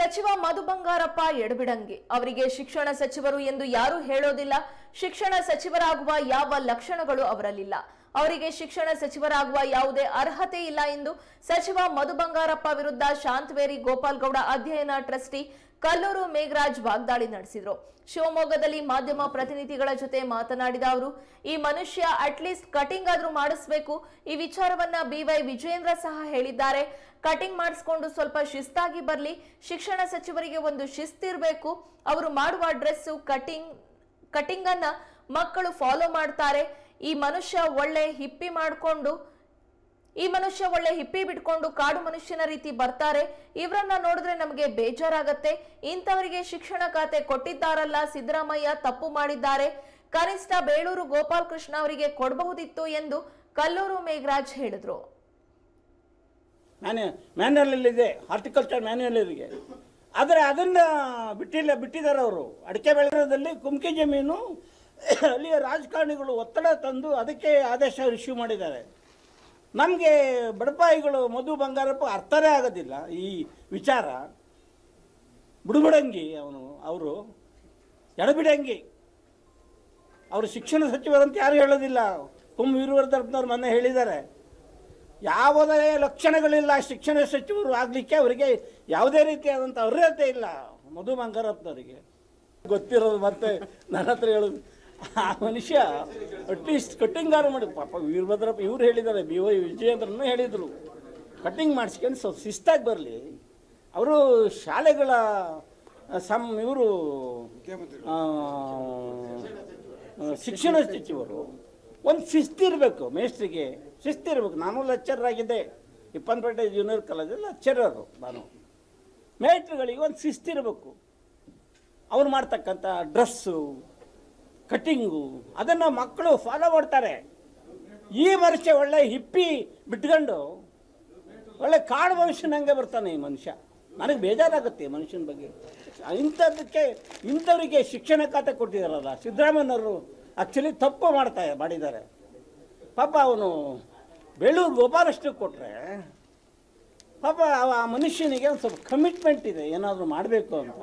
ಸಚಿವ ಮಧು ಬಂಗಾರಪ್ಪ ಎಡಬಿಡಂಗಿ ಅವರಿಗೆ ಶಿಕ್ಷಣ ಸಚಿವರು ಎಂದು ಯಾರೂ ಹೇಳೋದಿಲ್ಲ ಶಿಕ್ಷಣ ಸಚಿವರಾಗುವ ಯಾವ ಲಕ್ಷಣಗಳು ಅವರಲ್ಲಿಲ್ಲ ಅವರಿಗೆ ಶಿಕ್ಷಣ ಸಚಿವರಾಗುವ ಯಾವುದೇ ಅರ್ಹತೆ ಇಲ್ಲ ಎಂದು ಸಚಿವ ಮಧು ಬಂಗಾರಪ್ಪ ವಿರುದ್ಧ ಶಾಂತವೇರಿ ಗೋಪಾಲ್ಗೌಡ ಅಧ್ಯಯನ ಟ್ರಸ್ಟಿ ಕಲ್ಲೂರು ಮೇಘರಾಜ್ ವಾಗ್ದಾಳಿ ನಡೆಸಿದ್ರು ಶಿವಮೊಗ್ಗದಲ್ಲಿ ಮಾಧ್ಯಮ ಪ್ರತಿನಿಧಿಗಳ ಜೊತೆ ಮಾತನಾಡಿದ ಅವರು ಈ ಮನುಷ್ಯ ಅಟ್ಲೀಸ್ಟ್ ಕಟಿಂಗ್ ಆದ್ರೂ ಮಾಡಿಸ್ಬೇಕು ಈ ವಿಚಾರವನ್ನ ಬಿವೈ ವಿಜಯೇಂದ್ರ ಸಹ ಹೇಳಿದ್ದಾರೆ ಕಟಿಂಗ್ ಮಾಡಿಸ್ಕೊಂಡು ಸ್ವಲ್ಪ ಶಿಸ್ತಾಗಿ ಬರ್ಲಿ ಶಿಕ್ಷಣ ಸಚಿವರಿಗೆ ಒಂದು ಶಿಸ್ತಿರ್ಬೇಕು ಅವರು ಮಾಡುವ ಡ್ರೆಸ್ಸು ಕಟಿಂಗ್ ಕಟಿಂಗ್ ಅನ್ನ ಮಕ್ಕಳು ಫಾಲೋ ಮಾಡ್ತಾರೆ ಈ ಮನುಷ್ಯ ಒಳ್ಳೆ ಹಿಪ್ಪಿ ಮಾಡಿಕೊಂಡು ಈ ಮನುಷ್ಯ ಒಳ್ಳೆ ಹಿಪ್ಪಿ ಬಿಟ್ಕೊಂಡು ಕಾಡು ಮನುಷ್ಯನ ರೀತಿ ಬರ್ತಾರೆ ಇವರನ್ನ ನೋಡಿದ್ರೆ ನಮಗೆ ಬೇಜಾರಾಗತ್ತೆ ಇಂಥವರಿಗೆ ಶಿಕ್ಷಣ ಖಾತೆ ಕೊಟ್ಟಿದ್ದಾರಲ್ಲ ಸಿದ್ದರಾಮಯ್ಯ ತಪ್ಪು ಮಾಡಿದ್ದಾರೆ ಕನಿಷ್ಠ ಬೇಳೂರು ಗೋಪಾಲ್ ಕೃಷ್ಣ ಅವರಿಗೆ ಕೊಡಬಹುದಿತ್ತು ಎಂದು ಕಲ್ಲೂರು ಮೇಘರಾಜ್ ಹೇಳಿದ್ರು ಮ್ಯಾನ್ಯ ಮ್ಯಾನ್ಯಲಲ್ಲಿದೆ ಹಾರ್ಟಿಕಲ್ಚರ್ ಮ್ಯಾನ್ಯಲರಿಗೆ ಆದರೆ ಅದನ್ನು ಬಿಟ್ಟಿಲ್ಲ ಬಿಟ್ಟಿದ್ದಾರೆ ಅವರು ಅಡಿಕೆ ಬೆಳೆಯೋದ್ರಲ್ಲಿ ಕುಮ್ಕಿ ಜಮೀನು ಅಲ್ಲಿಯ ರಾಜಕಾರಣಿಗಳು ಒತ್ತಡ ತಂದು ಅದಕ್ಕೆ ಆದೇಶ ಇಶ್ಯೂ ಮಾಡಿದ್ದಾರೆ ನಮಗೆ ಬಡಪಾಯಿಗಳು ಮಧು ಬಂಗಾರಪ್ಪ ಅರ್ಥನೇ ಆಗೋದಿಲ್ಲ ಈ ವಿಚಾರ ಬುಡುಬುಡಂಗಿ ಅವನು ಅವರು ಎಡಬಿಡಂಗಿ ಅವರು ಶಿಕ್ಷಣ ಸಚಿವರಂತ ಯಾರು ಹೇಳೋದಿಲ್ಲ ಕುಂ ವೀರವರ್ಧನಪ್ಪನವ್ರು ಮೊನ್ನೆ ಹೇಳಿದ್ದಾರೆ ಯಾವುದೇ ಲಕ್ಷಣಗಳಿಲ್ಲ ಶಿಕ್ಷಣ ಸಚಿವರು ಆಗಲಿಕ್ಕೆ ಅವರಿಗೆ ಯಾವುದೇ ರೀತಿಯಾದಂಥ ಅರ್ಹತೆ ಇಲ್ಲ ಮಧು ಬಂಗಾರಪ್ಪನವರಿಗೆ ಗೊತ್ತಿರೋದು ಮತ್ತೆ ನನ್ನ ಹತ್ರ ಹೇಳೋದು ಆ ಮನುಷ್ಯ ಅಟ್ಲೀಸ್ಟ್ ಕಟ್ಟಿಂಗಾರು ಮಾಡಿ ಪಾಪ ವೀರಭದ್ರಪ್ಪ ಇವ್ರು ಹೇಳಿದ್ದಾರೆ ಬಿ ವೈ ವಿಜಯೇಂದ್ರನು ಹೇಳಿದರು ಕಟ್ಟಿಂಗ್ ಮಾಡಿಸ್ಕೊಂಡು ಸ್ವಲ್ಪ ಶಿಸ್ತಾಗಿ ಬರಲಿ ಅವರು ಶಾಲೆಗಳ ಸಮ್ ಇವರು ಶಿಕ್ಷಣ ಸಚಿವರು ಒಂದು ಶಿಸ್ತಿರಬೇಕು ಮೇಸ್ಟ್ರಿಗೆ ಶಿಸ್ತಿರ್ಬೇಕು ನಾನು ಲೆಕ್ಚರ್ ಆಗಿದ್ದೆ ಇಪ್ಪನ್ಪೇಟೆ ಜೂನಿಯರ್ ಕಾಲೇಜಲ್ಲಿ ಲೆಕ್ಚರರು ನಾನು ಮೇಸ್ಟ್ರುಗಳಿಗೆ ಒಂದು ಶಿಸ್ತಿರಬೇಕು ಅವ್ರು ಮಾಡ್ತಕ್ಕಂಥ ಡ್ರೆಸ್ಸು ಕಟ್ಟಿಂಗು ಅದನ್ನು ಮಕ್ಕಳು ಫಾಲೋ ಮಾಡ್ತಾರೆ ಈ ವರ್ಷ ಒಳ್ಳೆ ಹಿಪ್ಪಿ ಬಿಟ್ಕೊಂಡು ಒಳ್ಳೆ ಕಾಡು ಮನುಷ್ಯನಂಗೆ ಬರ್ತಾನೆ ಈ ಮನುಷ್ಯ ನನಗೆ ಬೇಜಾರಾಗುತ್ತೆ ಈ ಮನುಷ್ಯನ ಬಗ್ಗೆ ಇಂಥದ್ದಕ್ಕೆ ಇಂಥವರಿಗೆ ಶಿಕ್ಷಣ ಖಾತೆ ಕೊಟ್ಟಿದ್ದಾರಲ್ಲ ಸಿದ್ದರಾಮಯ್ಯನವರು ಆ್ಯಕ್ಚುಲಿ ತಪ್ಪು ಮಾಡ್ತಾ ಮಾಡಿದ್ದಾರೆ ಪಾಪ ಅವನು ಬೇಳೂರು ಗೋಪಾಲಷ್ಟು ಕೊಟ್ಟರೆ ಪಾಪ ಅವ ಆ ಮನುಷ್ಯನಿಗೆ ಒಂದು ಸ್ವಲ್ಪ ಕಮಿಟ್ಮೆಂಟ್ ಇದೆ ಏನಾದರೂ ಮಾಡಬೇಕು ಅಂತ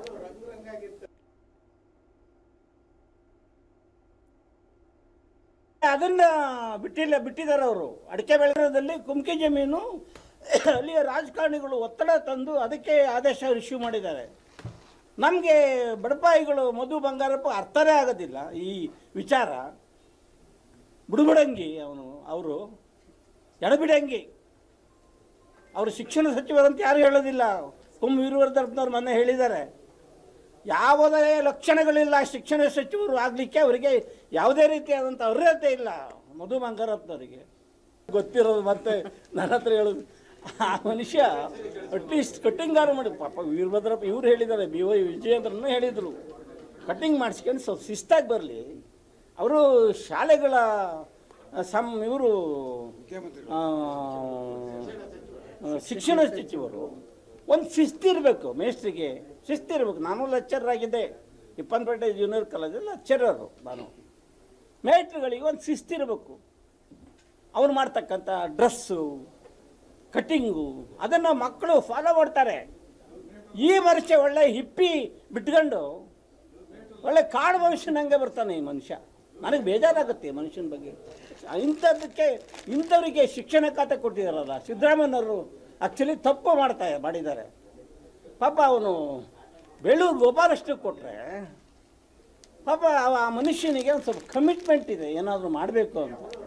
ಅದನ್ನು ಬಿಟ್ಟಿಲ್ಲ ಬಿಟ್ಟಿದ್ದಾರೆ ಅವರು ಅಡಿಕೆ ಬೆಳೆಯೋದ್ರಲ್ಲಿ ಕುಮ್ಕಿ ಜಮೀನು ಅಲ್ಲಿಯ ರಾಜಕಾರಣಿಗಳು ಒತ್ತಡ ತಂದು ಅದಕ್ಕೆ ಆದೇಶ ಇಶ್ಯೂ ಮಾಡಿದ್ದಾರೆ ನಮಗೆ ಬಡಪಾಯಿಗಳು ಮಧು ಬಂಗಾರಪ್ಪ ಅರ್ಥನೇ ಆಗೋದಿಲ್ಲ ಈ ವಿಚಾರ ಬುಡುಬುಡಂಗಿ ಅವನು ಅವರು ಎಡಬಿಡಂಗಿ ಅವರು ಶಿಕ್ಷಣ ಸಚಿವರಂತ ಯಾರು ಹೇಳೋದಿಲ್ಲ ಕುಂ ವೀರವರ್ಧನಪ್ಪನವ್ರು ಮೊನ್ನೆ ಹೇಳಿದ್ದಾರೆ ಯಾವುದೇ ಲಕ್ಷಣಗಳಿಲ್ಲ ಶಿಕ್ಷಣ ಸಚಿವರು ಆಗಲಿಕ್ಕೆ ಅವರಿಗೆ ಯಾವುದೇ ರೀತಿಯಾದಂಥ ಅರ್ಹತೆ ಇಲ್ಲ ಮಧು ಬಂಗಾರಪ್ಪನವರಿಗೆ ಗೊತ್ತಿರೋದು ಮತ್ತೆ ನನ್ನ ಹತ್ರ ಹೇಳೋದು ಆ ಮನುಷ್ಯ ಅಟ್ಲೀಸ್ಟ್ ಕಟ್ಟಿಂಗಾರು ಮಾಡಿ ಪಾಪ ವೀರಭದ್ರಪ್ಪ ಇವ್ರು ಹೇಳಿದ್ದಾರೆ ಬಿ ವೈ ವಿಜಯೇಂದ್ರನು ಹೇಳಿದರು ಕಟ್ಟಿಂಗ್ ಮಾಡಿಸ್ಕೊಂಡು ಸ್ವಲ್ಪ ಶಿಸ್ತಾಗಿ ಬರಲಿ ಅವರು ಶಾಲೆಗಳ ಸಮ್ ಇವರು ಶಿಕ್ಷಣ ಸಚಿವರು ಒಂದು ಶಿಸ್ತಿರಬೇಕು ಮೇಸ್ಟ್ರಿಗೆ ಶಿಸ್ತಿರ್ಬೇಕು ನಾನು ಲೆಕ್ಚರ್ ಆಗಿದ್ದೆ ಇಪ್ಪನ್ಪೇಟೆ ಜೂನಿಯರ್ ಕಾಲೇಜಲ್ಲಿ ಲೆಕ್ಚರರು ನಾನು ಮೇಟ್ರುಗಳಿಗೆ ಒಂದು ಶಿಸ್ತಿರಬೇಕು ಅವ್ರು ಮಾಡ್ತಕ್ಕಂಥ ಡ್ರೆಸ್ಸು ಕಟ್ಟಿಂಗು ಅದನ್ನು ಮಕ್ಕಳು ಫಾಲೋ ಮಾಡ್ತಾರೆ ಈ ವರ್ಷ ಒಳ್ಳೆ ಹಿಪ್ಪಿ ಬಿಟ್ಕೊಂಡು ಒಳ್ಳೆ ಕಾಡು ಮನುಷ್ಯನಂಗೆ ಬರ್ತಾನೆ ಈ ಮನುಷ್ಯ ನನಗೆ ಬೇಜಾರಾಗುತ್ತೆ ಈ ಮನುಷ್ಯನ ಬಗ್ಗೆ ಇಂಥದ್ದಕ್ಕೆ ಇಂಥವರಿಗೆ ಶಿಕ್ಷಣ ಖಾತೆ ಕೊಟ್ಟಿದ್ದಾರಲ್ಲ ಸಿದ್ದರಾಮಯ್ಯನವರು ಆ್ಯಕ್ಚುಲಿ ತಪ್ಪು ಮಾಡ್ತಾ ಮಾಡಿದ್ದಾರೆ ಪಾಪ ಅವನು ಬೇಳೂರು ಗೋಪಾಲಷ್ಟು ಕೊಟ್ಟರೆ ಪಾಪ ಅವ ಆ ಮನುಷ್ಯನಿಗೆ ಒಂದು ಸ್ವಲ್ಪ ಕಮಿಟ್ಮೆಂಟ್ ಇದೆ ಏನಾದರೂ ಮಾಡಬೇಕು ಅಂತ